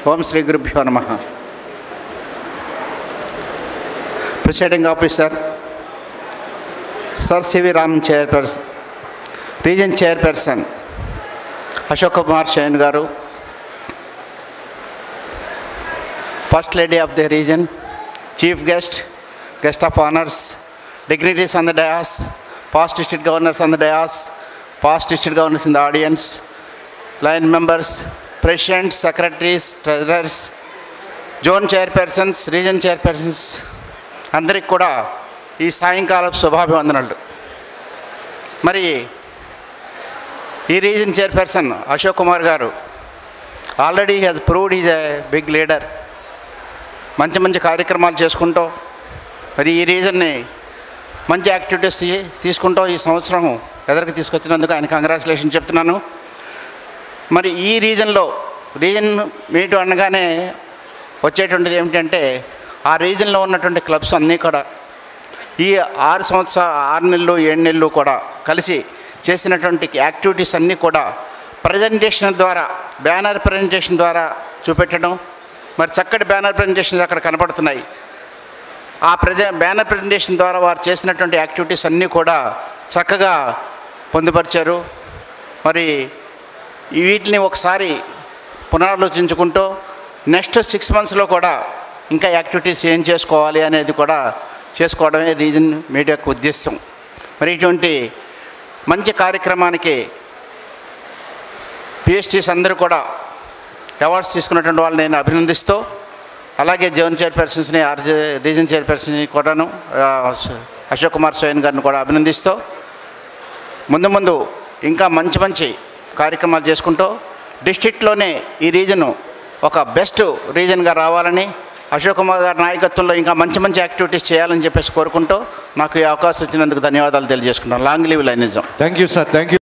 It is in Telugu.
ఓం శ్రీ గురుభ్యో నమ presiding officer sir C V Ram chairperson region chairperson Ashok Kumar Shine గారు first lady of the region chief guest guest of honours dignities on the dais past district governors on the dais past district governors in the audience lion members presidents secretaries treasurers zone chairpersons region chairpersons అందరికి కూడా ఈ సాయంకాలపు శుభాభివందనలు మరి ఈ రీజన్ చైర్పర్సన్ అశోక్ కుమార్ గారు already has proved is a big leader మంచి మంచి కార్యక్రమాలు చేసుకుంటూ మరి ఈ రీజన్ని మంచి యాక్టివిటీస్ తీ- తీసుకుంటూ ఈ సంవత్సరం ఎదరికి తీసుకొచ్చినందుకు ఆయన కంగ్రాచులేషన్ చెప్తున్నాను మరి ఈ రీజన్లో రీజన్ మీటు అనగానే వచ్చేటువంటిది ఏమిటంటే ఆ రీజన్లో ఉన్నటువంటి క్లబ్స్ అన్నీ కూడా ఈ ఆరు సంవత్సర ఆరు నెలలు ఏడు నెలలు కూడా కలిసి చేసినటువంటి యాక్టివిటీస్ అన్నీ కూడా ప్రజెంటేషన్ ద్వారా బ్యానర్ ప్రజెంటేషన్ ద్వారా చూపెట్టడం మరి చక్కటి బ్యానర్ ప్రజెంటేషన్స్ అక్కడ కనపడుతున్నాయి ఆ ప్రజ బ్యానర్ ప్రజెంటేషన్ ద్వారా వారు చేసినటువంటి యాక్టివిటీస్ అన్నీ కూడా చక్కగా పొందుపరిచారు మరి ఈ వీటిని ఒకసారి పునరాలోచించుకుంటూ నెక్స్ట్ సిక్స్ మంత్స్లో కూడా ఇంకా యాక్టివిటీస్ ఏం చేసుకోవాలి అనేది కూడా చేసుకోవడమే రీజన్ మీడియా యొక్క ఉద్దేశం మరి ఇటువంటి మంచి కార్యక్రమానికి పిహెచ్డీస్ అందరూ కూడా అవార్డ్స్ తీసుకున్నటువంటి వాళ్ళని నేను అభినందిస్తూ అలాగే జోన్ చైర్పర్సన్స్ని ఆర్జే రీజన్ చైర్పర్సన్ని కూడాను ఆ, అశోక్ కుమార్ సోయన్ గారిని కూడా అభినందిస్తూ ముందు ముందు ఇంకా మంచి మంచి కార్యక్రమాలు చేసుకుంటూ డిస్ట్రిక్ట్లోనే ఈ రీజను ఒక బెస్ట్ రీజన్గా రావాలని అశోక్ కుమార్ గారి నాయకత్వంలో ఇంకా మంచి మంచి యాక్టివిటీస్ చేయాలని చెప్పేసి కోరుకుంటూ నాకు ఈ అవకాశం ఇచ్చినందుకు ధన్యవాదాలు తెలియజేసుకుంటాను long live Lionism thank you sir thank you